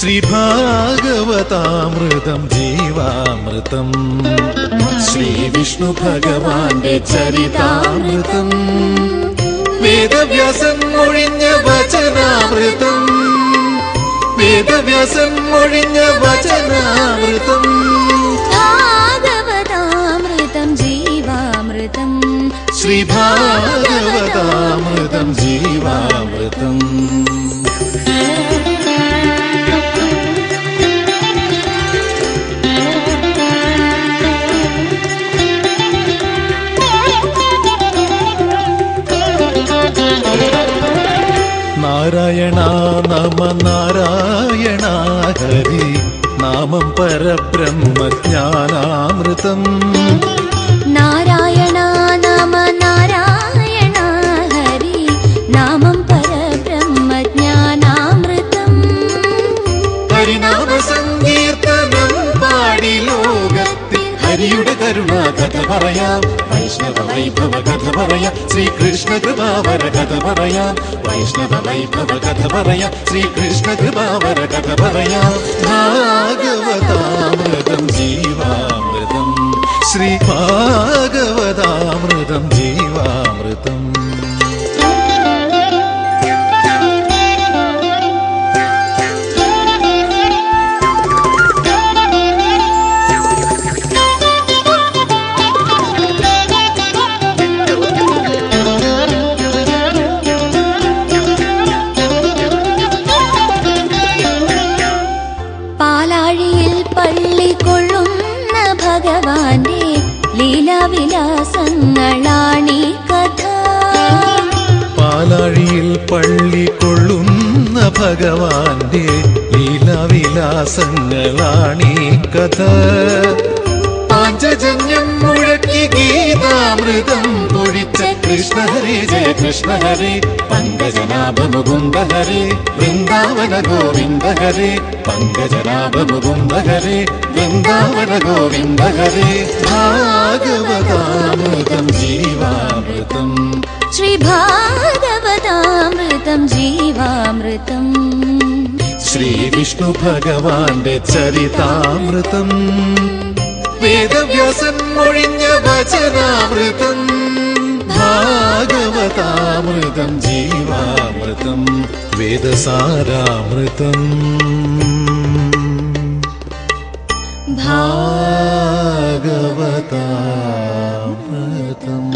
ശ്രീഭാഗവതാമൃതം ജീവാമൃതം ശ്രീ വിഷ്ണു ഭഗവാന്റെ ചരിതാമൃതം വേദവ്യാസൻ മൊഴിഞ്ഞ വചനാമൃതം വേദവ്യാസൻ മൊഴിഞ്ഞ വചനാമൃതം ഭാഗവതാമൃതം ജീവാമൃതം ശ്രീഭാഗവതാമൃതം ജീവാമൃതം നാരായണ നമ നാരായണ ഹരി നാമം പരബ്രഹ്മജ്ഞാനാമൃതം നാരായണ നമ നാരായണ ഹരി നാമം പരബ്രഹ്മജ്ഞാനാമൃതം ഹരിനാമ സങ്കീർത്തനം പാടി ലോകത്തിൽ ഹരിയുടെ കരുണ കഥ പറയാം വൈഷ്ണവ വൈഭവ കഥ പറയാം ശ്രീകൃഷ്ണ കൃപാവര കഥ പറയാം വൈഷ്ണവ വൈഭവ കഥ പറയാം ശ്രീകൃഷ്ണ കൃപാവര കഥ പറയാം ഭാഗവതാമൃതം ജീവാമൃതം ശ്രീ ഭാഗവതാമൃതം ജീവാമൃതം പാലാഴിയിൽ പള്ളി കൊള്ളുന്ന ഭഗവാന്റെ ലീലാവിലാസങ്ങളാണീ കഥ പാലാഴിയിൽ പള്ളി കൊള്ളുന്ന ഭഗവാന്റെ ലീലാവിലാസങ്ങളാണീ കഥ പാഞ്ചജന്യം മുഴക്കി ഗീതാമൃതം പൊഴിച്ച കൃഷ്ണ ഹരേ ജയ കൃഷ്ണ ഹരേ പങ്കജനാഭ മുകുന്ദ ഹരേ വൃന്ദാവന ഗോവിന്ദ ഹരേ പങ്കജനാഭ മുകുന്ദ ഹരേ വൃന്ദാവന ഗോവിന്ദ ഹരേ ഭാഗവതാമൃതം ജീവാമൃതം ശ്രീഭാഗവതാമൃതം ജീവാമൃതം ശ്രീ വിഷ്ണു ഭഗവാന്റെ ചരിതാമൃതം വേദവ്യാസൻ മൊഴിഞ്ഞ വചനാമൃതം ഭാഗവതാമൃതം ജീവാമൃതം വേദസാരാമൃതം ഭാഗവതാമൃതം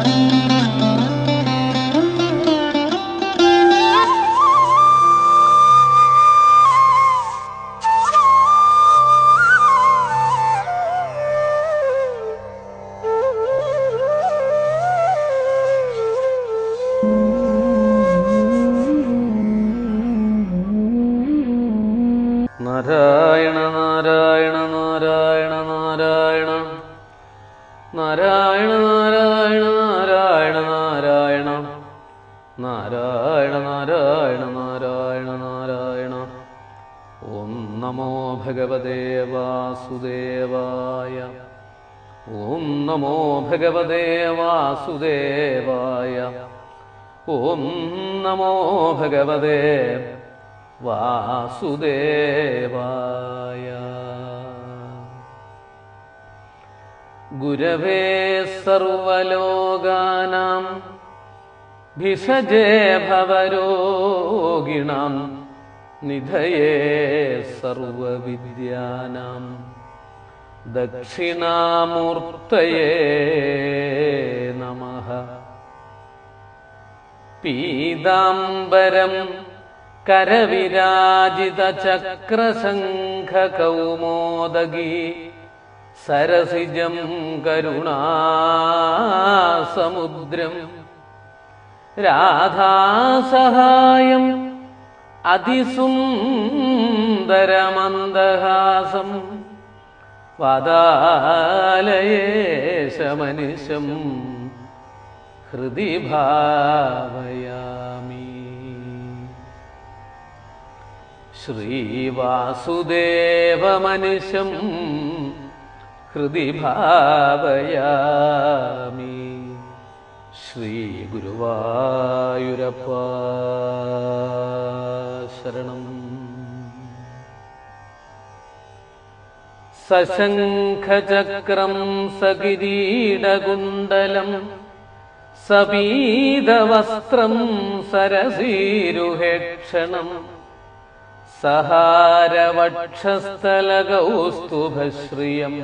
നാരായണ നാരായണ നാരായണ നാരായണ നാരായണ നാരായണ നാരായണ നാരായണ നാരായണ നാരായണ നാരായണ നാരായണ ഓം നമോ ഭഗവതേ വാസുദേവായ ഓം നമോ ഭഗവതേ വാസുദേവായ ഓം നമോ ഭഗവതേ വാസുദേവായ ഗുരവേ സർവലോകാനാം ഭിഷജേ ഭവരോഗിണാം നിധയേ സർവവിദ്യാനാം ദക്ഷിണാമൂർത്തയേ നമഃ പീതാംബരം കരവിരാജിതചക്രശംഖകൗമോദഗീ സരസിജം കരുണാസമുദ്രം രാധാസഹായം അതിസുന്ദരമന്ദഹാസം വാതാലയേശമനിശം ഹൃദി ഭാവയാമി ശ്രീവാസുദേവമനുഷം ഹൃദി ഭാവയാമി ശ്രീ ഗുരുവായൂരപ്പ ശരണം സശംഖചക്രം സകിരീടകുണ്ടലം സപീതവസ്ത്രം സരസീരുഹേക്ഷണം സഹാരവക്ഷസ്ഥലകൗസ്തുഭശ്രിയം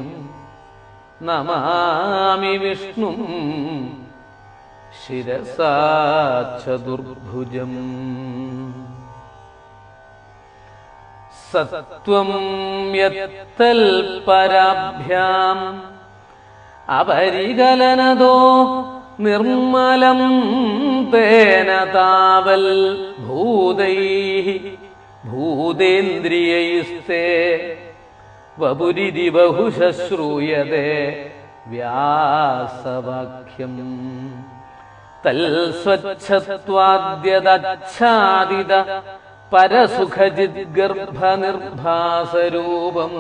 നമാമി വിഷ്ണു ശിരസാ ചതുർഭുജം സത്വം യത്തൽപരാഭ്യാം അപരികലനതോ നിർമ്മലം തേന താവൽ ഭൂതൈ ഭൂതേന്ദ്രിയൈസ്തേ വപുരിതി ബഹുശ്രൂയതേ വ്യാസവാക്യം തൽസ്വച്ഛത്വാദ്യദച്ഛാദിത പരസുഖജിദ്ഗർഭനിർഭാസരൂപം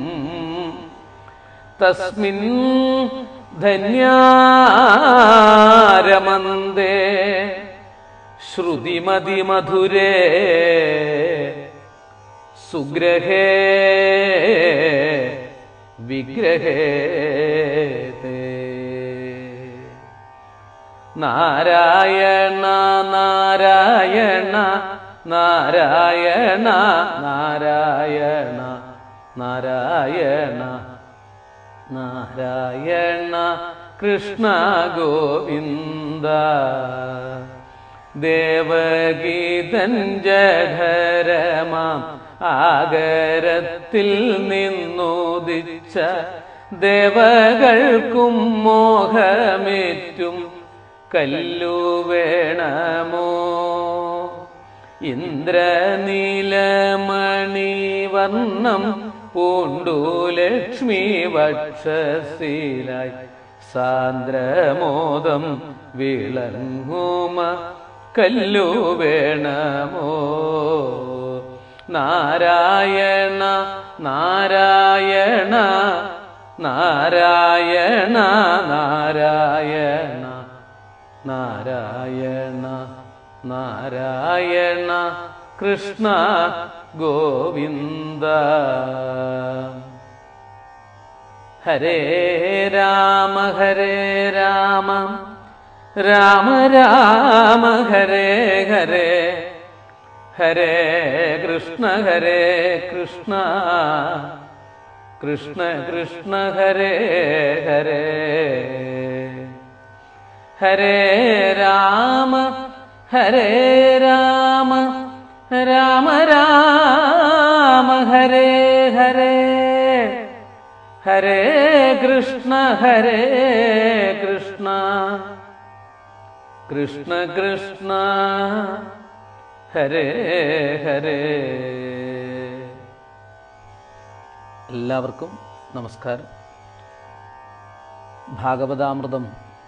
തസ്മിൻ ധന്യാരമന്ദേ ശ്രുതിമതിമധുരേ സുഗ്രഹേ വിഗ്രഹേ തേ. നാരായണ നാരായണ നാരായണ നാരായണ നാരായണ നാരായണ കൃഷ്ണ ഗോവിന്ദ ദേവഗീതൻ ജഠരമാം ആഗരത്തിൽ നിന്നുദിച്ച ദേവകൾക്കും മോഹമേറ്റും കല്ലു വേണമോ ഇന്ദ്രനീലമണി വർണ്ണം പൂണ്ടു ലക്ഷ്മി വക്ഷശീലായി സാന്ദ്രമോദം വിളങ്ങുമ കല്ലു വേണമോ നാരായണ നാരായണ നാരായണ നാരായണ നാരായണ നാരായണ കൃഷ്ണ ഗോവിന്ദ ഹരേ രാമ ഹരേ രാമ രാമ രാമ ഹരേ ഹരേ ഹരേ കൃഷ്ണ ഹരേ കൃഷ്ണ കൃഷ്ണ കൃഷ്ണ ഹരേ ഹരേ ഹരേ രാമ ഹരേ രാമ രാമ രാമ ഹരേ ഹരേ ഹരേ കൃഷ്ണ ഹരേ കൃഷ്ണ കൃഷ്ണ കൃഷ്ണ ഹരേ ഹരേ എല്ലാവർക്കും നമസ്കാരം ഭാഗവതാമൃതം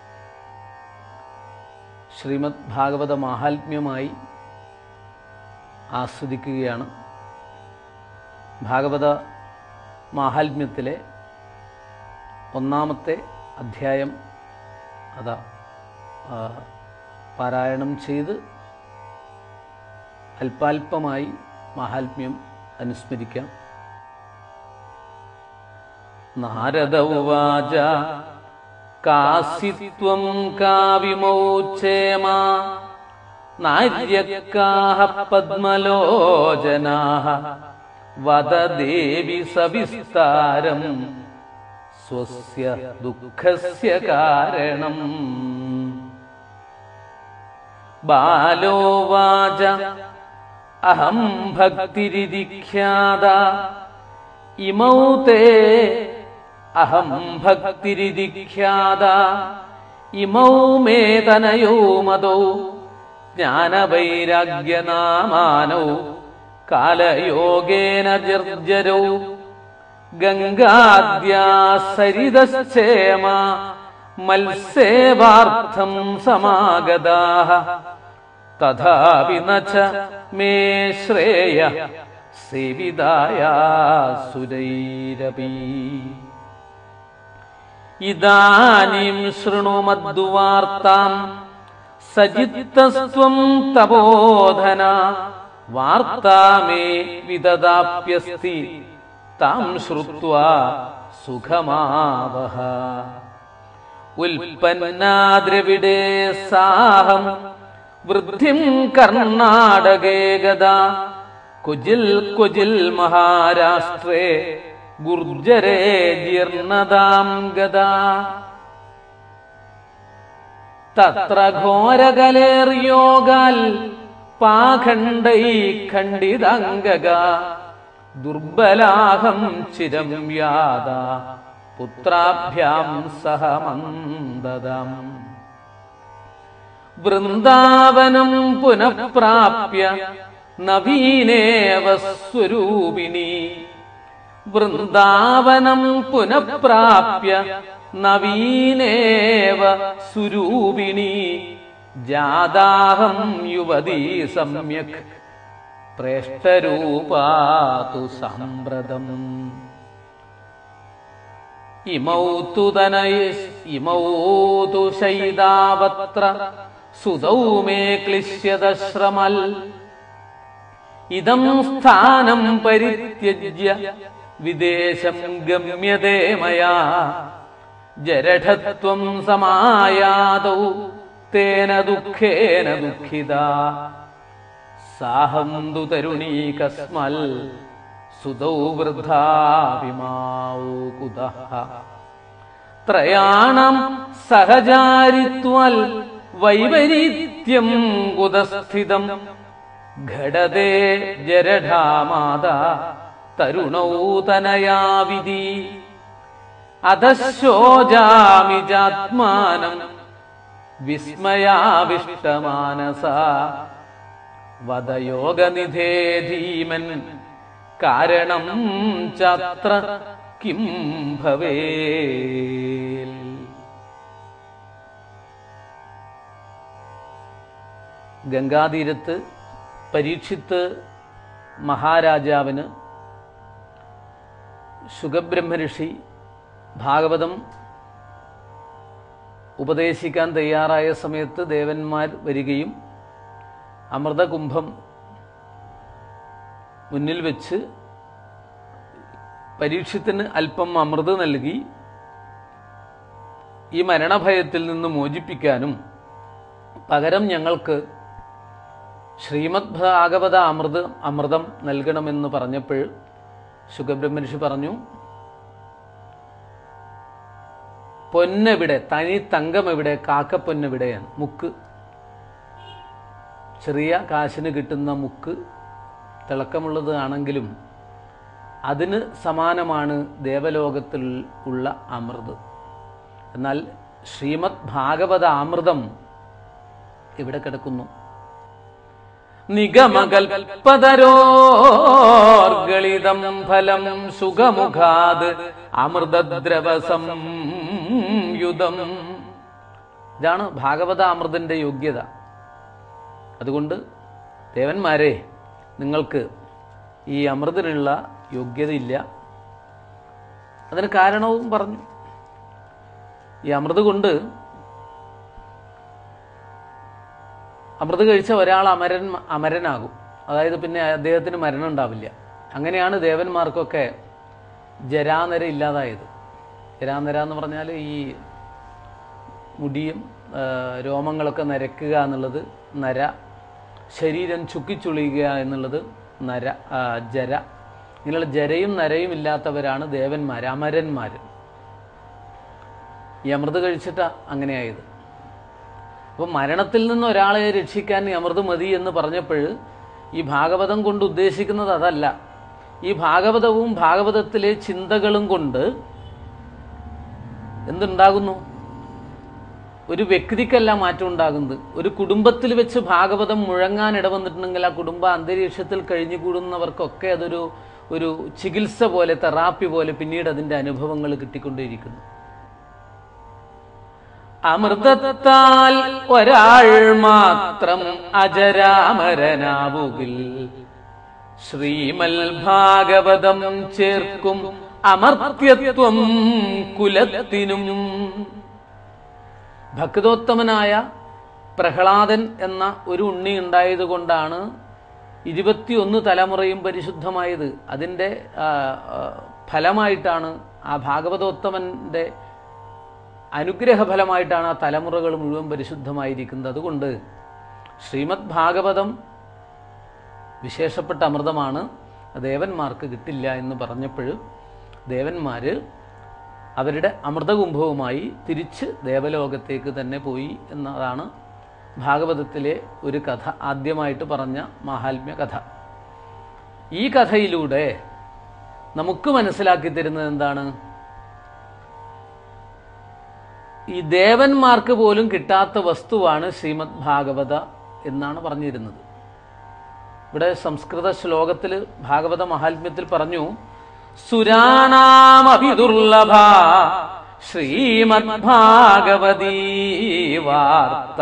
ശ്രീമദ് ഭാഗവത മാഹാത്മ്യമായി ആസ്വദിക്കുകയാണ് ഭാഗവത മാഹാത്മ്യത്തിലെ ഒന്നാമത്തെ അധ്യായം അതാ ആ, പാരായണം ചെയ്ത് അല്പാൽപമായി മാഹാത്മ്യം അനുസ്മരിക്കാം നാരദ ഉവാച കാസിത്വം കാവിമോച്ചേമ നാര്യക്കാഹ പദ്മലോചനാഹ വദ ദേവി സവിസ്താരം സ്വസ്യ ദുഃഖസ്യ കാരണം ബാലോവാച അഹം ഭക്തിരിതിഖ്യാത ഇമൗ തേ അഹം ഭക്തിരിതിഖ്യാത ഇമൗ മേ തനയോ മതോ ജ്ഞാനവൈരാഗ്യനാമാനൗ കാലയോഗേന ജർജരൗ ഗംഗാദ്യാ സരിതശ്ചേമ മത്സേവാർത്ഥം സമാഗതാഃ തഥാപി ന ച മേ ശ്രേയ സേവിതായാസുരൈരപി ഇദാനീം ശൃണു മദ്വാർത്താം സജിത്തസ്ത്വം തപോധന വാർത്താ മേ വിദദാപ്യസ്തി താം ശ്രുത്വാ സുഖമാവഹ ഉൽപ്പന്നാദ്രവിടേ സാഹം വൃദ്ധിം കർണാടകേ ഗതാ കുജിൽ കുജിൽ മഹാരാഷ്ട്രേ ഗുർജരേ ജീർണതാം ഗതാ തത്ര ഘോരകലേർയോഗാൽ പാഖണ്ഡൈ ഖണ്ഡിതംഗക ദുർബലാഹം ചിരം യാത പുത്രാഭ്യാം സഹ മന്ദദം വൃന്ദാവനം പുനഃപ്രാപ്യ നവീനേവ സ്വരൂപിണി വൃന്ദാവനം പുനഃപ്രാപ്യ നവീനേവ സുരൂപിണി ജാതാഹം യുവതീ സമ്യക് പ്രേഷ്ഠരൂപാതു സാമ്പ്രതം ഇമൗ തു തനയ ഇമൗ തു ശൈതാവത്ര സുതൗ മേ ക്ലിശ്യതശ്രമൽ ഇതം സ്ഥാനം പരിത്യജ്യ വിദേശം ഗമ്യതേ മയാ ജരഠത്വം സമായാതൗ തേന ദുഃഖേന ദുഃഖിത സാഹം തു തരുണീ കസ്മൽ സുതൗ വൃദ്ധാഭിമാൗ കുതഃ ത്രയാണം സഹചാരിത്വൽ വൈപരീത്യം കുതസ്ഥിതം ഘടതേ ജരഠാമാത തരുണൗ തനയാവിധി അധശോജാമി ചാത്മാനം വിസ്മയാവിഷ്ടമാനസ വദയോഗനിധേ ധീമൻ കാരണം ചത്ര കിം ഭവേ ഗംഗാതീരത്ത് പരീക്ഷിത്ത് മഹാരാജാവിന് ശുഗബ്രഹ്മഋഷി ഭാഗവതം ഉപദേശിക്കാൻ തയ്യാറായ സമയത്ത് ദേവന്മാർ വരികയും അമൃതകുംഭം മുന്നിൽ വെച്ച് പരീക്ഷത്തിന് അല്പം അമൃത് നൽകി ഈ മരണഭയത്തിൽ നിന്ന് മോചിപ്പിക്കാനും പകരം ഞങ്ങൾക്ക് ശ്രീമദ് ഭാഗവത അമൃത് അമൃതം നൽകണമെന്ന് പറഞ്ഞപ്പോൾ ശുഖബ്രഹ്മർഷി പറഞ്ഞു പൊന്നെവിടെ തനി തങ്കം എവിടെ കാക്കപ്പൊന്നെവിടെയാണ് മുക്ക് ചെറിയ കാശിന് കിട്ടുന്ന മുക്ക് തിളക്കമുള്ളത് ആണെങ്കിലും അതിന് സമാനമാണ് ദേവലോകത്തിൽ ഉള്ള അമൃത് എന്നാൽ ശ്രീമദ് ഭാഗവത അമൃതം ഇവിടെ കിടക്കുന്നു നിഗമകൽപതരോർഗളിതം ഫലം സുഖമുഖാത് അമൃതദ്രവസം യുധം ഇതാണ് ഭാഗവത അമൃതന്റെ യോഗ്യത അതുകൊണ്ട് ദേവന്മാരെ നിങ്ങൾക്ക് ഈ അമൃതിനുള്ള യോഗ്യതയില്ല അതിന് കാരണവും പറഞ്ഞു ഈ അമൃത് കൊണ്ട് അമൃത് കഴിച്ച ഒരാൾ അമരൻ അമരനാകും അതായത് പിന്നെ അദ്ദേഹത്തിന് മരണം ഉണ്ടാവില്ല അങ്ങനെയാണ് ദേവന്മാർക്കൊക്കെ ജരാനര ഇല്ലാതായത് ജരാനര എന്ന് പറഞ്ഞാൽ ഈ മുടിയും ആ, രോമങ്ങളൊക്കെ നരക്കുക എന്നുള്ളത് നര ശരീരം ചുക്കിച്ചുളിയുക എന്നുള്ളത് നര ആ, ജര ഇങ്ങനെയുള്ള ജരയും നരയും ഇല്ലാത്തവരാണ് ദേവന്മാർ അമരന്മാർ ഈ അമൃത് കഴിച്ചിട്ടാ അങ്ങനെയായത് അപ്പോൾ മരണത്തിൽ നിന്ന് ഒരാളെ രക്ഷിക്കാൻ ഈ അമൃത് മതി എന്ന് പറഞ്ഞപ്പോൾ ഈ ഭാഗവതം കൊണ്ട് ഉദ്ദേശിക്കുന്നത് അതല്ല ഈ ഭാഗവതവും ഭാഗവതത്തിലെ ചിന്തകളും കൊണ്ട് എന്തുണ്ടാകുന്നു ഒരു വ്യക്തിക്കല്ല മാറ്റം ഉണ്ടാകുന്നത് ഒരു കുടുംബത്തിൽ വെച്ച് ഭാഗവതം മുഴങ്ങാൻ ഇടവന്നിട്ടുണ്ടെങ്കിൽ ആ കുടുംബ അന്തരീക്ഷത്തിൽ കഴിഞ്ഞുകൂടുന്നവർക്കൊക്കെ അതൊരു ഒരു ചികിത്സ പോലെ തെറാപ്പി പോലെ പിന്നീട് അതിന്റെ അനുഭവങ്ങൾ കിട്ടിക്കൊണ്ടേയിരിക്കുന്നു അമൃതത്താൽ ഒരാൾ മാത്രം അജരാമരനാവുകിൽ ശ്രീമൽ ഭാഗവതം ചേർക്കും അമർത്യത്വം കുലത്തിനും ഭക്തോത്തമനായ പ്രഹ്ലാദൻ എന്ന ഒരു ഉണ്ണി ഉണ്ടായതുകൊണ്ടാണ് ഇരുപത്തിയൊന്ന് തലമുറയും പരിശുദ്ധമായത് അതിൻ്റെ ആ, ആ, ഫലമായിട്ടാണ് ആ ഭാഗവതോത്തമൻ്റെ അനുഗ്രഹ ഫലമായിട്ടാണ് ആ തലമുറകൾ മുഴുവൻ പരിശുദ്ധമായിരിക്കുന്നത് അതുകൊണ്ട് ശ്രീമദ് ഭാഗവതം വിശേഷപ്പെട്ട അമൃതമാണ് ദേവന്മാർക്ക് കിട്ടില്ല എന്ന് പറഞ്ഞപ്പോൾ ദേവന്മാർ അവരുടെ അമൃതകുംഭവുമായി തിരിച്ച് ദേവലോകത്തേക്ക് തന്നെ പോയി എന്നതാണ് ഭാഗവതത്തിലെ ഒരു കഥ ആദ്യമായിട്ട് പറഞ്ഞ മാഹാത്മ്യ കഥ ഈ കഥയിലൂടെ നമുക്ക് മനസ്സിലാക്കി തരുന്നത് എന്താണ് ഈ ദേവന്മാർക്ക് പോലും കിട്ടാത്ത വസ്തുവാണ് ശ്രീമദ് ഭാഗവത എന്നാണ് പറഞ്ഞിരുന്നത് ഇവിടെ സംസ്കൃത ശ്ലോകത്തിൽ ഭാഗവത മഹാത്മ്യത്തിൽ പറഞ്ഞു സുരാണാമപി ദുർലഭ ശ്രീമദ് ഭാഗവതീ വാർത്ത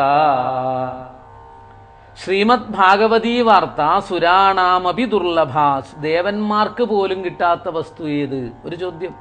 ശ്രീമദ് ഭാഗവതീ വാർത്ത സുരാണാമപി ദുർലഭ ദേവന്മാർക്ക് പോലും കിട്ടാത്ത വസ്തു ഏത് ഒരു ചോദ്യം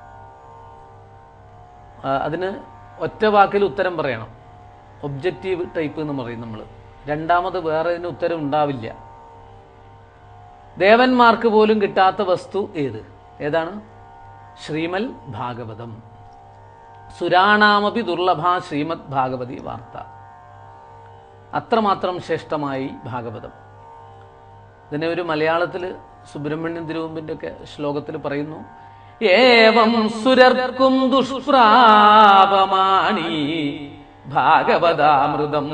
ആ, അതിന് ഒറ്റ വാക്കിൽ ഉത്തരം പറയണം ഒബ്ജക്റ്റീവ് ടൈപ്പ് എന്ന് പറയും നമ്മൾ രണ്ടാമത് വേറെ ഇതിന് ഉത്തരം ഉണ്ടാവില്ല ദേവന്മാർക്ക് പോലും കിട്ടാത്ത വസ്തു ഏത് ഏതാണ് ശ്രീമൽ ഭാഗവതം സുരാണാമപി ദുർലഭ ശ്രീമദ് ഭാഗവതി വാർത്ത അത്രമാത്രം ശ്രേഷ്ഠമായി ഭാഗവതം ഇതിനെ ഒരു മലയാളത്തിൽ സുബ്രഹ്മണ്യൻ തിരുവമ്പിന്റെ ഒക്കെ ശ്ലോകത്തിൽ പറയുന്നു ഏവം സുരർക്കും ദുഷ്പ്രാപമാണി ഭാഗവതാമൃതം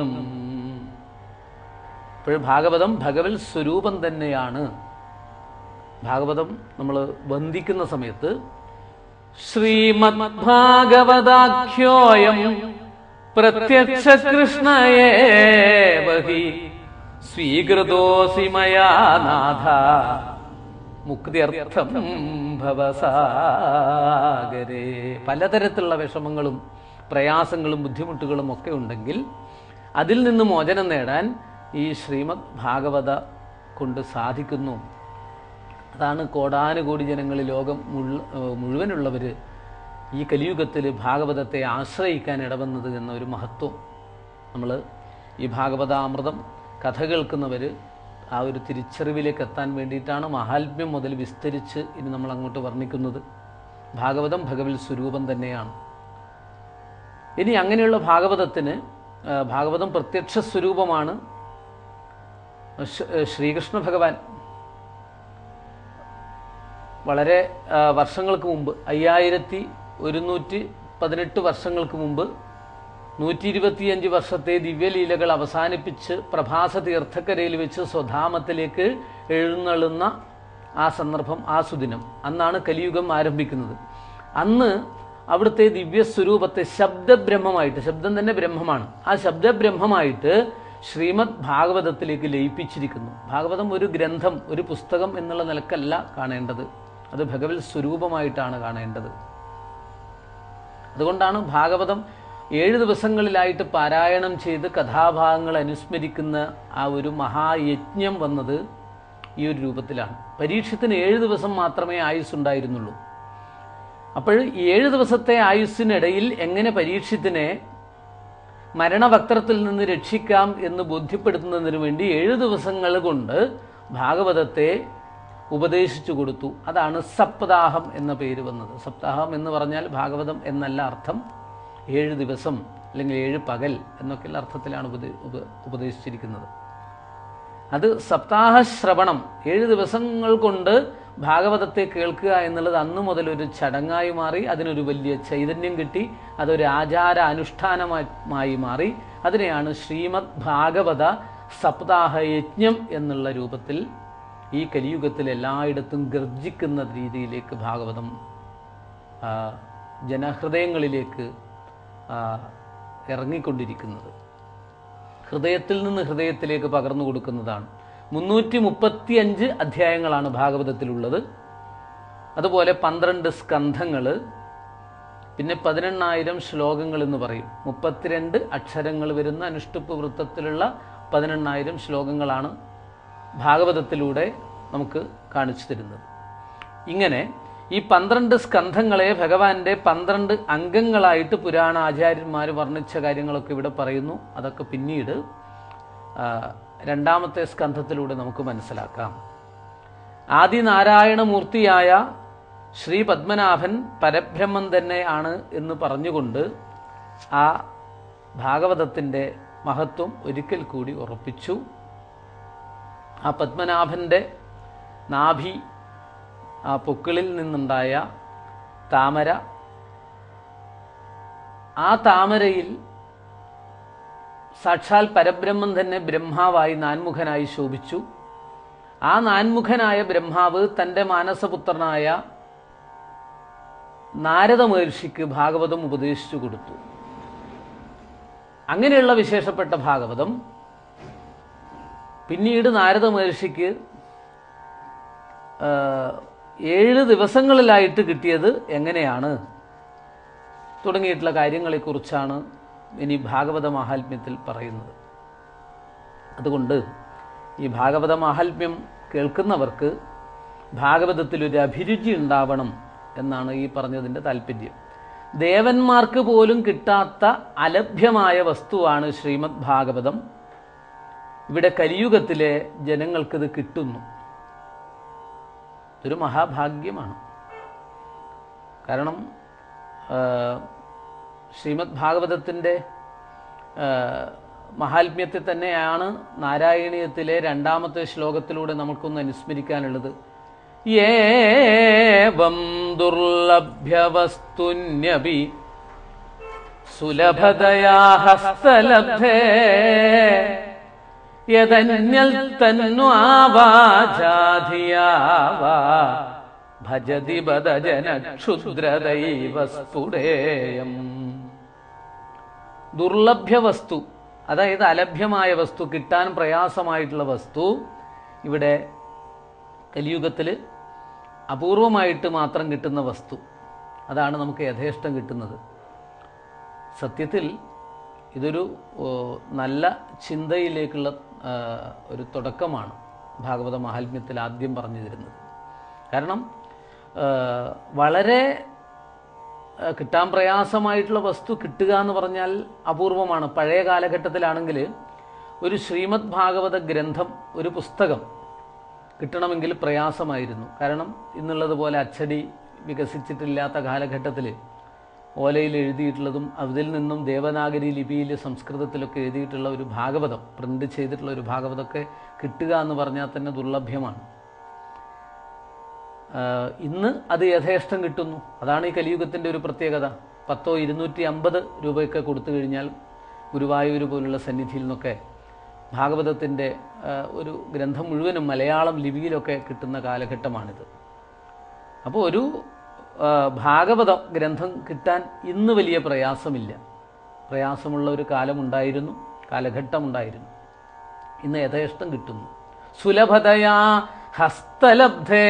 ഇപ്പോൾ ഭാഗവതം ഭഗവത് സ്വരൂപം തന്നെയാണ് ഭാഗവതം നമ്മൾ വന്ദിക്കുന്ന സമയത്ത് ശ്രീമദ് ഭാഗവതാഖ്യോയം പ്രത്യക്ഷ കൃഷ്ണയേ ബഹി സ്വീകൃതോസി മയാ നാഥ മുക്തിയർത്ഥം ഭവസാഗരേ പലതരത്തിലുള്ള വിഷമങ്ങളും പ്രയാസങ്ങളും ബുദ്ധിമുട്ടുകളും ഒക്കെ ഉണ്ടെങ്കിൽ അതിൽ നിന്ന് മോചനം നേടാൻ ഈ ശ്രീമദ് ഭാഗവത കൊണ്ട് സാധിക്കുന്നു അതാണ് കോടാനുകോടി ജനങ്ങൾ ലോകം മുഴു- ഏഹ് മുഴുവനുള്ളവർ ഈ കലിയുഗത്തിൽ ഭാഗവതത്തെ ആശ്രയിക്കാൻ ഇടവന്നത് എന്ന ഒരു മഹത്വം നമ്മൾ ഈ ഭാഗവതാമൃതം കഥ കേൾക്കുന്നവർ ആ ഒരു തിരിച്ചറിവിലേക്ക് എത്താൻ വേണ്ടിയിട്ടാണ് മഹാത്മ്യം മുതൽ വിസ്തരിച്ച് ഇനി നമ്മൾ അങ്ങോട്ട് വർണ്ണിക്കുന്നത് ഭാഗവതം ഭഗവത് സ്വരൂപം തന്നെയാണ് ഇനി അങ്ങനെയുള്ള ഭാഗവതത്തിന് ആ, ഭാഗവതം പ്രത്യക്ഷ സ്വരൂപമാണ് ശ്രീ- ശ്രീകൃഷ്ണ ഭഗവാൻ വളരെ ആ, വർഷങ്ങൾക്ക് മുമ്പ് അയ്യായിരത്തി ഒരുന്നൂറ്റി പതിനെട്ട് വർഷങ്ങൾക്ക് മുമ്പ് നൂറ്റി ഇരുപത്തിയഞ്ച് വർഷത്തെ ദിവ്യലീലകൾ അവസാനിപ്പിച്ച് പ്രഭാസ തീർത്ഥക്കരയിൽ വെച്ച് സ്വധാമത്തിലേക്ക് എഴുന്നള്ളുന്ന ആ സന്ദർഭം ആ സുദിനം അന്നാണ് കലിയുഗം ആരംഭിക്കുന്നത് അന്ന് അവിടുത്തെ ദിവ്യസ്വരൂപത്തെ ശബ്ദബ്രഹ്മമായിട്ട് ശബ്ദം തന്നെ ബ്രഹ്മമാണ് ആ ശബ്ദബ്രഹ്മമായിട്ട് ശ്രീമദ് ഭാഗവതത്തിലേക്ക് ലയിപ്പിച്ചിരിക്കുന്നു ഭാഗവതം ഒരു ഗ്രന്ഥം ഒരു പുസ്തകം എന്നുള്ള നിലക്കല്ല കാണേണ്ടത് അത് ഭഗവത് സ്വരൂപമായിട്ടാണ് കാണേണ്ടത് അതുകൊണ്ടാണ് ഭാഗവതം ഏഴ് ദിവസങ്ങളിലായിട്ട് പാരായണം ചെയ്ത് കഥാഭാഗങ്ങൾ അനുസ്മരിക്കുന്ന ആ ഒരു മഹായജ്ഞം വന്നത് ഈ ഒരു രൂപത്തിലാണ് പരീക്ഷത്തിന് ഏഴ് ദിവസം മാത്രമേ ആയുസ് ഉണ്ടായിരുന്നുള്ളൂ അപ്പോൾ ഈ ഏഴ് ദിവസത്തെ ആയുസ്സിനിടയിൽ എങ്ങനെ പരീക്ഷത്തിനെ മരണവക്രത്തിൽ നിന്ന് രക്ഷിക്കാം എന്ന് ബോധ്യപ്പെടുത്തുന്നതിന് വേണ്ടി ഏഴ് ദിവസങ്ങൾ കൊണ്ട് ഭാഗവതത്തെ ഉപദേശിച്ചു കൊടുത്തു അതാണ് സപ്താഹം എന്ന പേര് വന്നത് സപ്താഹം എന്ന് പറഞ്ഞാൽ ഭാഗവതം എന്നല്ല അർത്ഥം ഏഴ് ദിവസം അല്ലെങ്കിൽ ഏഴ് പകൽ എന്നൊക്കെയുള്ള അർത്ഥത്തിലാണ് ഉപദേ ഉപ- ഉപദേശിച്ചിരിക്കുന്നത് അത് സപ്താഹ ശ്രവണം ഏഴ് ദിവസങ്ങൾ കൊണ്ട് ഭാഗവതത്തെ കേൾക്കുക എന്നുള്ളത് അന്ന് മുതൽ ഒരു ചടങ്ങായി മാറി അതിനൊരു വലിയ ചൈതന്യം കിട്ടി അതൊരു ആചാര അനുഷ്ഠാനമായി മാറി അതിനെയാണ് ശ്രീമദ് ഭാഗവത സപ്താഹ യജ്ഞം എന്നുള്ള രൂപത്തിൽ ഈ കലിയുഗത്തിൽ എല്ലായിടത്തും ഗർജിക്കുന്ന രീതിയിലേക്ക് ഭാഗവതം ആ, ജനഹൃദയങ്ങളിലേക്ക് ആ, ഇറങ്ങിക്കൊണ്ടിരിക്കുന്നത് ഹൃദയത്തിൽ നിന്ന് ഹൃദയത്തിലേക്ക് പകർന്നു കൊടുക്കുന്നതാണ് മുന്നൂറ്റി മുപ്പത്തി അഞ്ച് അധ്യായങ്ങളാണ് ഭാഗവതത്തിലുള്ളത് അതുപോലെ പന്ത്രണ്ട് സ്കന്ധങ്ങൾ പിന്നെ പതിനെണ്ണായിരം ശ്ലോകങ്ങൾ എന്ന് പറയും മുപ്പത്തിരണ്ട് അക്ഷരങ്ങൾ വരുന്ന അനുഷ്ടുപ്പ് വൃത്തത്തിലുള്ള പതിനെണ്ണായിരം ശ്ലോകങ്ങളാണ് ഭാഗവതത്തിലൂടെ നമുക്ക് കാണിച്ചു തരുന്നത് ഇങ്ങനെ ഈ പന്ത്രണ്ട് സ്കന്ധങ്ങളെ ഭഗവാന്റെ പന്ത്രണ്ട് അംഗങ്ങളായിട്ട് പുരാണ ആചാര്യന്മാർ വർണ്ണിച്ച കാര്യങ്ങളൊക്കെ ഇവിടെ പറയുന്നു അതൊക്കെ പിന്നീട് ആ, രണ്ടാമത്തെ സ്കന്ധത്തിലൂടെ നമുക്ക് മനസ്സിലാക്കാം ആദിനാരായണമൂർത്തിയായ ശ്രീ പത്മനാഭൻ പരബ്രഹ്മം തന്നെയാണ് എന്ന് പറഞ്ഞുകൊണ്ട് ആ ഭാഗവതത്തിൻ്റെ മഹത്വം ഒരിക്കൽ കൂടി ഉറപ്പിച്ചു ആ പത്മനാഭൻ്റെ നാഭി ആ പൊക്കിളിൽ നിന്നുണ്ടായ താമര ആ താമരയിൽ സാക്ഷാൽ പരബ്രഹ്മം തന്നെ ബ്രഹ്മാവായി നാൻമുഖനായി ശോഭിച്ചു ആ നാൻമുഖനായ ബ്രഹ്മാവ് തൻ്റെ മാനസപുത്രനായ നാരദ മഹർഷിക്ക് ഭാഗവതം ഉപദേശിച്ചു കൊടുത്തു അങ്ങനെയുള്ള വിശേഷപ്പെട്ട ഭാഗവതം പിന്നീട് നാരദ മഹർഷിക്ക് ആ, ഏഴ് ദിവസങ്ങളിലായിട്ട് കിട്ടിയത് എങ്ങനെയാണ് തുടങ്ങിയിട്ടുള്ള കാര്യങ്ങളെക്കുറിച്ചാണ് ഇനി ഭാഗവത മാഹാത്മ്യത്തിൽ പറയുന്നത് അതുകൊണ്ട് ഈ ഭാഗവത മാഹാത്മ്യം കേൾക്കുന്നവർക്ക് ഭാഗവതത്തിൽ ഒരു അഭിരുചി ഉണ്ടാവണം എന്നാണ് ഈ പറഞ്ഞതിൻ്റെ താല്പര്യം ദേവന്മാർക്ക് പോലും കിട്ടാത്ത അലഭ്യമായ വസ്തുവാണ് ശ്രീമദ് ഭാഗവതം ഇവിടെ കലിയുഗത്തിലെ ജനങ്ങൾക്കിത് കിട്ടുന്നു ഇതൊരു മഹാഭാഗ്യമാണ് കാരണം ആ, ശ്രീമദ് ഭാഗവതത്തിൻ്റെ ആ, മഹാത്മ്യത്തെ തന്നെയാണ് നാരായണീയത്തിലെ രണ്ടാമത്തെ ശ്ലോകത്തിലൂടെ നമുക്കൊന്ന് അനുസ്മരിക്കാനുള്ളത് ഏവം ദുർലഭ്യവസ്തുന്യപി സുലഭതയാ ഹസ്തലബ്ധേ യതന്യൽ തന്വാവാചാധിയാവാ ഭജതി ബദജന ക്ഷുദ്രദൈവ സ്ഫുടേയം ദുർലഭ്യ വസ്തു അതായത് അലഭ്യമായ വസ്തു കിട്ടാൻ പ്രയാസമായിട്ടുള്ള വസ്തു ഇവിടെ കലിയുഗത്തിൽ അപൂർവമായിട്ട് മാത്രം കിട്ടുന്ന വസ്തു അതാണ് നമുക്ക് യഥേഷ്ടം കിട്ടുന്നത് സത്യത്തിൽ ഇതൊരു ഓ, നല്ല ചിന്തയിലേക്കുള്ള ആ, ഒരു തുടക്കമാണ് ഭാഗവത മഹാത്മ്യത്തിൽ ആദ്യം പറഞ്ഞു തരുന്നത് കാരണം ആ, വളരെ ആ, കിട്ടാൻ പ്രയാസമായിട്ടുള്ള വസ്തു കിട്ടുക എന്ന് പറഞ്ഞാൽ അപൂർവമാണ് പഴയ കാലഘട്ടത്തിലാണെങ്കിൽ ഒരു ശ്രീമദ് ഭാഗവത ഗ്രന്ഥം ഒരു പുസ്തകം കിട്ടണമെങ്കിൽ പ്രയാസമായിരുന്നു കാരണം ഇന്നുള്ളതുപോലെ അച്ചടി വികസിച്ചിട്ടില്ലാത്ത കാലഘട്ടത്തിൽ ഓലയിൽ എഴുതിയിട്ടുള്ളതും അതിൽ നിന്നും ദേവനാഗരി ലിപിയിൽ സംസ്കൃതത്തിലൊക്കെ എഴുതിയിട്ടുള്ള ഒരു ഭാഗവതം പ്രിന്റ് ചെയ്തിട്ടുള്ള ഒരു ഭാഗവതമൊക്കെ കിട്ടുക എന്ന് പറഞ്ഞാൽ തന്നെ ദുർലഭ്യമാണ് ആഹ് ഇന്ന് അത് യഥേഷ്ടം കിട്ടുന്നു അതാണ് ഈ കലിയുഗത്തിൻ്റെ ഒരു പ്രത്യേകത പത്തോ ഇരുന്നൂറ്റി അമ്പത് രൂപയൊക്കെ കൊടുത്തു കഴിഞ്ഞാൽ ഗുരുവായൂർ പോലുള്ള സന്നിധിയിൽ നിന്നൊക്കെ ഭാഗവതത്തിൻ്റെ ആഹ് ഒരു ഗ്രന്ഥം മുഴുവനും മലയാളം ലിപിയിലൊക്കെ കിട്ടുന്ന കാലഘട്ടമാണിത് അപ്പോൾ ഒരു ആഹ് ഭാഗവത ഗ്രന്ഥം കിട്ടാൻ ഇന്ന് വലിയ പ്രയാസമില്ല പ്രയാസമുള്ള ഒരു കാലമുണ്ടായിരുന്നു കാലഘട്ടമുണ്ടായിരുന്നു ഇന്ന് യഥേഷ്ടം കിട്ടുന്നു സുലഭതയാ ഹസ്തലബ്ധേ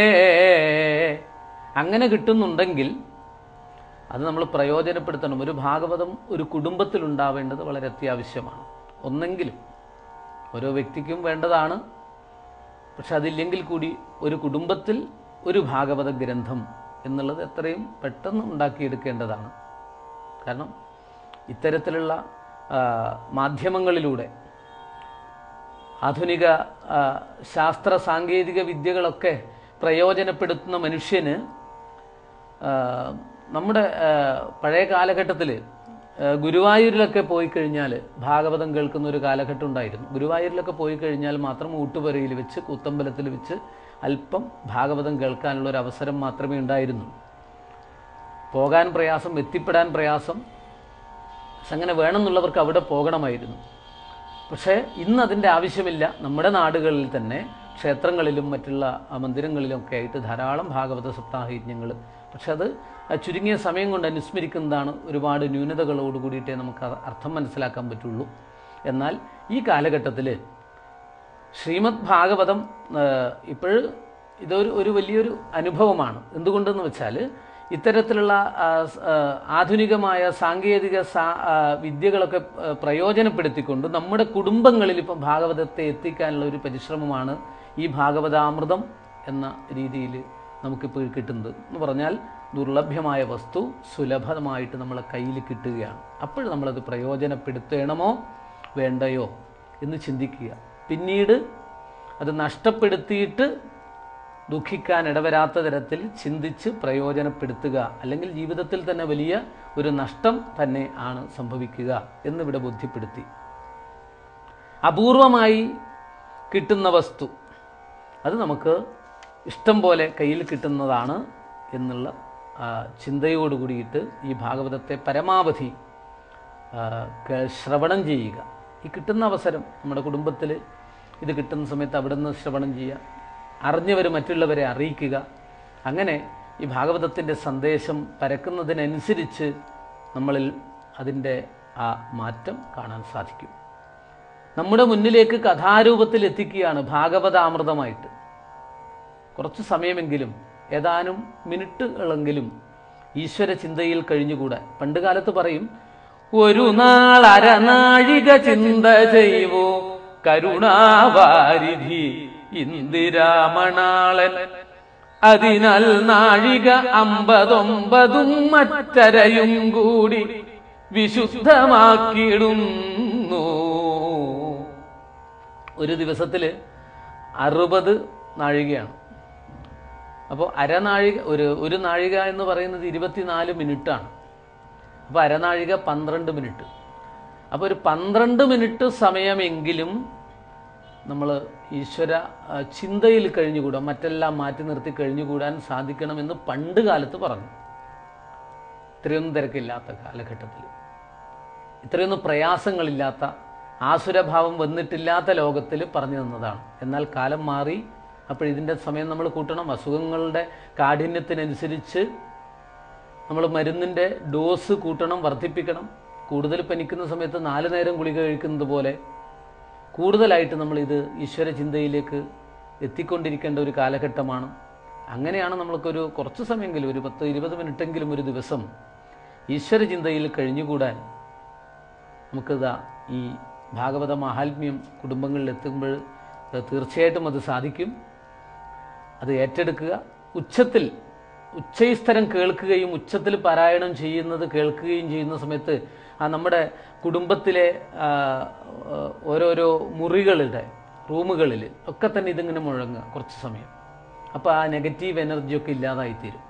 അങ്ങനെ കിട്ടുന്നുണ്ടെങ്കിൽ അത് നമ്മൾ പ്രയോജനപ്പെടുത്തണം ഒരു ഭാഗവതം ഒരു കുടുംബത്തിൽ ഉണ്ടാവേണ്ടത് വളരെ അത്യാവശ്യമാണ് ഒന്നെങ്കിലും ഓരോ വ്യക്തിക്കും വേണ്ടതാണ് പക്ഷെ അതില്ലെങ്കിൽ കൂടി ഒരു കുടുംബത്തിൽ ഒരു ഭാഗവത ഗ്രന്ഥം എന്നുള്ളത് എത്രയും പെട്ടെന്ന് ഉണ്ടാക്കിയെടുക്കേണ്ടതാണ് കാരണം ഇത്തരത്തിലുള്ള ആ, മാധ്യമങ്ങളിലൂടെ ആധുനിക ആ, ശാസ്ത്ര സാങ്കേതിക വിദ്യകളൊക്കെ പ്രയോജനപ്പെടുത്തുന്ന മനുഷ്യന് ആ, നമ്മുടെ ആ, പഴയ കാലഘട്ടത്തിൽ ഗുരുവായൂരിലൊക്കെ പോയി കഴിഞ്ഞാൽ ഭാഗവതം കേൾക്കുന്ന ഒരു കാലഘട്ടം ഉണ്ടായിരുന്നു ഗുരുവായൂരിലൊക്കെ പോയി കഴിഞ്ഞാൽ മാത്രം ഊട്ടുപുരയിൽ വെച്ച് കൂത്തമ്പലത്തിൽ വെച്ച് അല്പം ഭാഗവതം കേൾക്കാനുള്ള ഒരു അവസരം മാത്രമേ ഉണ്ടായിരുന്നു പോകാൻ പ്രയാസം എത്തിപ്പെടാൻ പ്രയാസം പക്ഷെ അങ്ങനെ വേണമെന്നുള്ളവർക്ക് അവിടെ പോകണമായിരുന്നു പക്ഷേ ഇന്ന് അതിൻ്റെ ആവശ്യമില്ല നമ്മുടെ നാടുകളിൽ തന്നെ ക്ഷേത്രങ്ങളിലും മറ്റുള്ള ആ, മന്ദിരങ്ങളിലും ഒക്കെ ആയിട്ട് ധാരാളം ഭാഗവത സപ്താഹയജ്ഞങ്ങൾ പക്ഷെ അത് ആ ചുരുങ്ങിയ സമയം കൊണ്ട് അനുസ്മരിക്കുന്നതാണ് ഒരുപാട് ന്യൂനതകളോട് കൂടിയിട്ടേ നമുക്ക് അത് അർത്ഥം മനസ്സിലാക്കാൻ പറ്റുള്ളൂ എന്നാൽ ഈ കാലഘട്ടത്തിൽ ശ്രീമദ് ഭാഗവതം ഇപ്പോൾ ഇതൊരു ഒരു വലിയൊരു അനുഭവമാണ് എന്തുകൊണ്ടെന്ന് വെച്ചാൽ ഇത്തരത്തിലുള്ള ആ, സ്- ആ, ആധുനികമായ സാങ്കേതിക സാ- ആ, വിദ്യകളൊക്കെ ആ, പ്രയോജനപ്പെടുത്തിക്കൊണ്ട് നമ്മുടെ കുടുംബങ്ങളിൽ ഇപ്പം ഭാഗവതത്തെ എത്തിക്കാനുള്ള ഒരു പരിശ്രമമാണ് ഈ ഭാഗവതാമൃതം എന്ന രീതിയിൽ നമുക്കിപ്പോൾ കിട്ടുന്നത് എന്ന് പറഞ്ഞാൽ ദുർലഭ്യമായ വസ്തു സുലഭമായിട്ട് നമ്മളെ കയ്യിൽ കിട്ടുകയാണ് അപ്പോൾ നമ്മളത് പ്രയോജനപ്പെടുത്തണമോ വേണ്ടയോ എന്ന് ചിന്തിക്കുക പിന്നീട് അത് നഷ്ടപ്പെടുത്തിയിട്ട് ദുഃഖിക്കാൻ ഇടവരാത്ത തരത്തിൽ ചിന്തിച്ച് പ്രയോജനപ്പെടുത്തുക അല്ലെങ്കിൽ ജീവിതത്തിൽ തന്നെ വലിയ ഒരു നഷ്ടം തന്നെ ആണ് സംഭവിക്കുക എന്നിവിടെ ബോധ്യപ്പെടുത്തി അപൂർവമായി കിട്ടുന്ന വസ്തു അത് നമുക്ക് ഇഷ്ടം പോലെ കയ്യിൽ കിട്ടുന്നതാണ് എന്നുള്ള ആ, ചിന്തയോട് കൂടിയിട്ട് ഈ ഭാഗവതത്തെ പരമാവധി ആ, കേ- ശ്രവണം ചെയ്യുക ഈ കിട്ടുന്ന അവസരം നമ്മുടെ കുടുംബത്തിൽ ഇത് കിട്ടുന്ന സമയത്ത് അവിടെ നിന്ന് ശ്രവണം ചെയ്യുക അറിഞ്ഞവർ മറ്റുള്ളവരെ അറിയിക്കുക അങ്ങനെ ഈ ഭാഗവതത്തിൻ്റെ സന്ദേശം പരക്കുന്നതിനനുസരിച്ച് നമ്മളിൽ അതിൻ്റെ ആ മാറ്റം കാണാൻ സാധിക്കും നമ്മുടെ മുന്നിലേക്ക് കഥാരൂപത്തിൽ എത്തിക്കുകയാണ് ഭാഗവതാമൃതമായിട്ട് കുറച്ച് സമയമെങ്കിലും ഏതാനും മിനിറ്റുകളെങ്കിലും ഈശ്വര ചിന്തയിൽ കഴിഞ്ഞുകൂടെ പണ്ട് കാലത്ത് പറയും ഒരു നാൾ അരനാഴിക ചിന്ത ചെയ്വോ കരുണാവാരിധി ഇന്ദിരാമണാളൻ അതിനാൽ നാഴിക അമ്പതൊമ്പതും മറ്റരയും കൂടി വിശുദ്ധമാക്കിയിടുന്നു ഒരു ദിവസത്തിൽ അറുപത് നാഴികയാണ് അപ്പോൾ അരനാഴിക ഒരു ഒരു നാഴിക എന്ന് പറയുന്നത് ഇരുപത്തിനാല് മിനിറ്റാണ് അപ്പോൾ അരനാഴിക പന്ത്രണ്ട് മിനിറ്റ് അപ്പോൾ ഒരു പന്ത്രണ്ട് മിനിറ്റ് സമയമെങ്കിലും നമ്മൾ ഈശ്വര ആ, ചിന്തയിൽ കഴിഞ്ഞുകൂടാൻ മറ്റെല്ലാം മാറ്റി നിർത്തി കഴിഞ്ഞുകൂടാൻ സാധിക്കണമെന്ന് പണ്ട് കാലത്ത് പറഞ്ഞു ഇത്രയൊന്നും തിരക്കില്ലാത്ത കാലഘട്ടത്തിൽ ഇത്രയൊന്നും പ്രയാസങ്ങളില്ലാത്ത ആസുരഭാവം വന്നിട്ടില്ലാത്ത ലോകത്തിൽ പറഞ്ഞു തന്നതാണ് എന്നാൽ കാലം മാറി അപ്പോൾ ഇതിൻ്റെ സമയം നമ്മൾ കൂട്ടണം അസുഖങ്ങളുടെ കാഠിന്യത്തിനനുസരിച്ച് നമ്മൾ മരുന്നിൻ്റെ ഡോസ് കൂട്ടണം വർദ്ധിപ്പിക്കണം കൂടുതൽ പനിക്കുന്ന സമയത്ത് നാല് നേരം ഗുളിക കഴിക്കുന്നത് പോലെ കൂടുതലായിട്ട് നമ്മൾ ഇത് ഈശ്വര ചിന്തയിലേക്ക് എത്തിക്കൊണ്ടിരിക്കേണ്ട ഒരു കാലഘട്ടമാണ് അങ്ങനെയാണ് നമ്മൾക്കൊരു കുറച്ച് സമയമെങ്കിലും ഒരു പത്ത് ഇരുപത് മിനിറ്റെങ്കിലും ഒരു ദിവസം ഈശ്വര ചിന്തയിൽ കഴിഞ്ഞുകൂടാൻ നമുക്കിതാ ഈ ഭാഗവത മാഹാത്മ്യം കുടുംബങ്ങളിൽ എത്തുമ്പോൾ തീർച്ചയായിട്ടും അത് സാധിക്കും അത് ഏറ്റെടുക്കുക ഉച്ചത്തിൽ ഉച്ചൈസ്തരം കേൾക്കുകയും ഉച്ചത്തിൽ പാരായണം ചെയ്യുന്നത് കേൾക്കുകയും ചെയ്യുന്ന സമയത്ത് ആ നമ്മുടെ കുടുംബത്തിലെ ആ, ആ, ഓരോരോ മുറികളുടെ റൂമുകളിൽ ഒക്കെ തന്നെ ഇതിങ്ങനെ മുഴങ്ങുക കുറച്ച് സമയം അപ്പോൾ ആ നെഗറ്റീവ് എനർജിയൊക്കെ ഇല്ലാതായിത്തീരും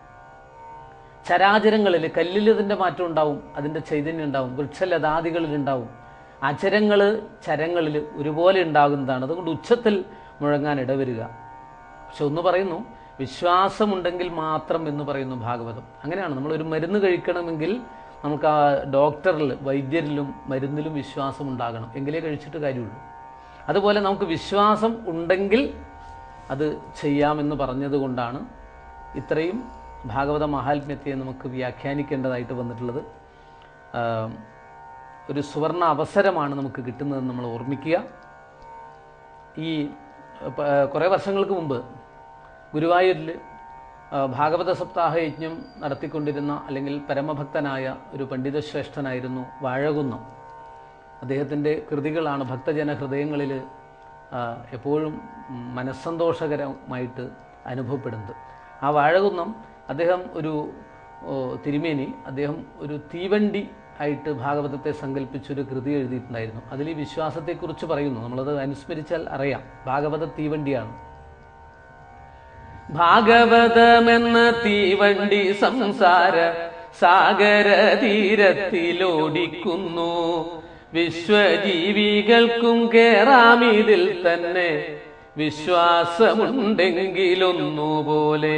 ചരാചരങ്ങളിൽ കല്ലിൽ ഇതിൻ്റെ മാറ്റം ഉണ്ടാവും അതിൻ്റെ ചൈതന്യം ഉണ്ടാവും വൃക്ഷലതാദികളിൽ ഉണ്ടാവും അചരങ്ങൾ ചരങ്ങളിൽ ഒരുപോലെ ഉണ്ടാകുന്നതാണ് അതുകൊണ്ട് ഉച്ചത്തിൽ മുഴങ്ങാൻ ഇടവരിക പക്ഷെ ഒന്ന് പറയുന്നു വിശ്വാസമുണ്ടെങ്കിൽ മാത്രം എന്ന് പറയുന്നു ഭാഗവതം അങ്ങനെയാണ് നമ്മളൊരു മരുന്ന് കഴിക്കണമെങ്കിൽ നമുക്ക് ആ ഡോക്ടറിൽ വൈദ്യരിലും മരുന്നിലും വിശ്വാസം ഉണ്ടാകണം എങ്കിലേ കഴിച്ചിട്ട് കാര്യമുള്ളൂ അതുപോലെ നമുക്ക് വിശ്വാസം ഉണ്ടെങ്കിൽ അത് ചെയ്യാമെന്ന് പറഞ്ഞതുകൊണ്ടാണ് ഇത്രയും ഭാഗവത മഹാത്മ്യത്തെ നമുക്ക് വ്യാഖ്യാനിക്കേണ്ടതായിട്ട് വന്നിട്ടുള്ളത് ആം, ഒരു സുവർണ അവസരമാണ് നമുക്ക് കിട്ടുന്നതെന്ന് നമ്മൾ ഓർമ്മിക്കുക ഈ പ- കുറേ വർഷങ്ങൾക്ക് മുമ്പ് ഗുരുവായൂരിൽ ആ, ഭാഗവത സപ്താഹ യജ്ഞം നടത്തിക്കൊണ്ടിരുന്ന അല്ലെങ്കിൽ പരമഭക്തനായ ഒരു പണ്ഡിതശ്രേഷ്ഠനായിരുന്നു വാഴകുന്നം അദ്ദേഹത്തിൻ്റെ കൃതികളാണ് ഭക്തജന ഹൃദയങ്ങളിൽ ആ, എപ്പോഴും ഉം, മനസ്സന്തോഷകരമായിട്ട് അനുഭവപ്പെടുന്നത് ആ വാഴകുന്നം അദ്ദേഹം ഒരു ഓ, തിരുമേനി അദ്ദേഹം ഒരു തീവണ്ടി ആയിട്ട് ഭാഗവതത്തെ സങ്കല്പിച്ചൊരു കൃതി എഴുതിയിട്ടുണ്ടായിരുന്നു അതിൽ ഈ വിശ്വാസത്തെക്കുറിച്ച് പറയുന്നു നമ്മളത് അനുസ്മരിച്ചാൽ അറിയാം ഭാഗവത തീവണ്ടിയാണ് ഭാഗവതമെന്ന തീവണ്ടി സംസാര സാഗര തീരത്തിലോടിക്കുന്നു വിശ്വജീവികൾക്കും കേറാമിതിൽ തന്നെ വിശ്വാസമുണ്ടെങ്കിലൊന്നുപോലെ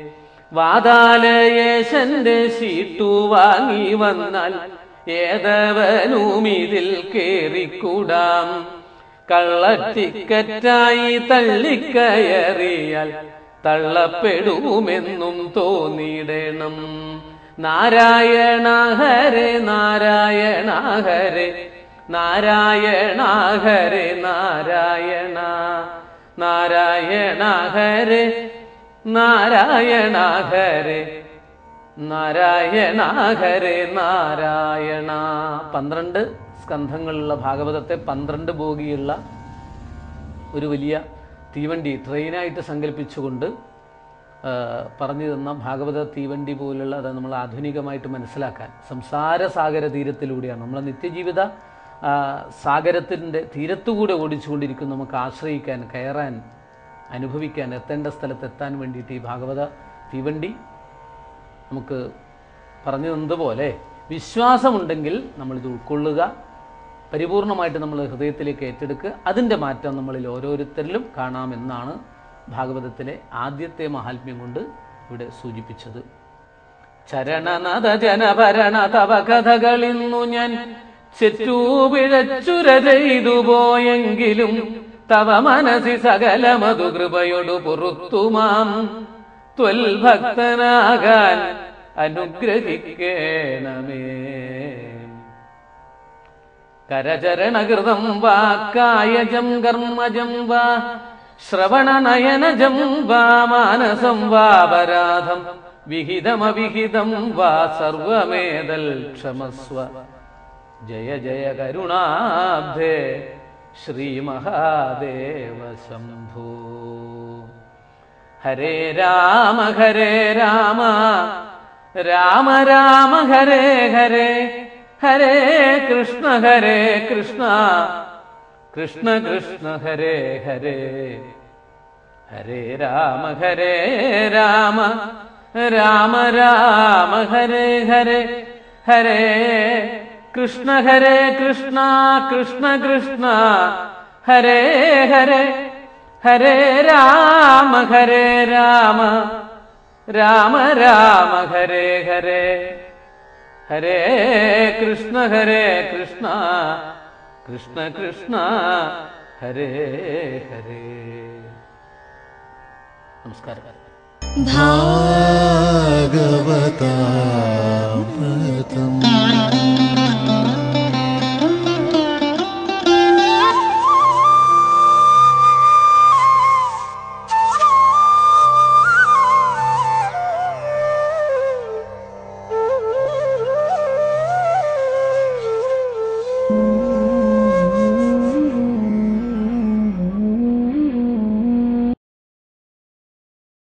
വാതാലയേശന്റെ ഷീട്ടു വാങ്ങി വന്നാൽ ഏതവനും ഇതിൽ കേറിക്കൂടാം കള്ളറ്റിക്കറ്റായി തള്ളിക്കയറിയാൽ തള്ളപ്പെടുമെന്നും തോന്നിയിടണം നാരായണ ഹരേ നാരായണ ഹരേ നാരായണ ഹരേ നാരായണ നാരായണ ഹരേ നാരായണ ഹരേ നാരായണ ഹരേ നാരായണ പന്ത്രണ്ട് സ്കന്ധങ്ങളുള്ള ഭാഗവതത്തെ പന്ത്രണ്ട് ബോഗിയുള്ള ഒരു വലിയ തീവണ്ടി ട്രെയിനായിട്ട് സങ്കല്പിച്ചുകൊണ്ട് ആ, പറഞ്ഞു തന്ന ഭാഗവത തീവണ്ടി പോലുള്ള അത് നമ്മൾ ആധുനികമായിട്ട് മനസ്സിലാക്കാൻ സംസാര സാഗര തീരത്തിലൂടെയാണ് നമ്മളെ നിത്യജീവിത ആ, സാഗരത്തിൻ്റെ തീരത്തുകൂടെ ഓടിച്ചുകൊണ്ടിരിക്കും നമുക്ക് ആശ്രയിക്കാൻ കയറാൻ അനുഭവിക്കാൻ എത്തേണ്ട സ്ഥലത്ത് എത്താൻ വേണ്ടിയിട്ട് ഈ ഭാഗവത തീവണ്ടി നമുക്ക് പറഞ്ഞു തന്നതുപോലെ വിശ്വാസമുണ്ടെങ്കിൽ നമ്മളിത് ഉൾക്കൊള്ളുക പരിപൂർണമായിട്ട് നമ്മൾ ഹൃദയത്തിലേക്ക് ഏറ്റെടുക്കുക അതിൻ്റെ മാറ്റം നമ്മളിൽ ഓരോരുത്തരിലും കാണാമെന്നാണ് ഭാഗവതത്തിലെ ആദ്യത്തെ മഹാത്മ്യം കൊണ്ട് ഇവിടെ സൂചിപ്പിച്ചത് ചരണനദ ജനഭരണ തവ കഥകളിന്നു ഞാൻ ചെറ്റൂപിഴച്ചുര ചെയ്തു പോയെങ്കിലും തവ മനസ്സി സകല മധുകൃപയൊടു പുറത്തുമാം ത്വൽഭക്തനാകാൻ അനുഗ്രഹിക്കേണമേ കരചരണകൃതം വാ കായജം കർമ്മജം വാ ശ്രവണനയനജം വാ മാനസം വാപരാധം വിഹിതമവിഹിതം വാ സർവമേതൽ ക്ഷമസ്വ ജയ ജയ കരുണാബ്ധേ ശ്രീമഹാദേവ ശംഭോ ഹരേ രാമ ഹരേ രാമ രാമ രാമ ഹരേ ഹരേ ഹരേ കൃഷ്ണ ഹരേ കൃഷ്ണ കൃഷ്ണ കൃഷ്ണ ഹരേ ഹരേ ഹരേ രാമ ഹരേ രാമ രാമ രാമ ഹരേ ഹരേ ഹരേ കൃഷ്ണ ഹരേ കൃഷ്ണ കൃഷ്ണ കൃഷ്ണ ഹരേ ഹരേ ഹരേ രാമ ഹരേ രാമ രാമ രാമ ഹരേ ഹരേ ഹരേ കൃഷ്ണ ഹരേ കൃഷ്ണ കൃഷ്ണ കൃഷ്ണ ഹരേ ഹരേ നമസ്കാരം ഭാരതം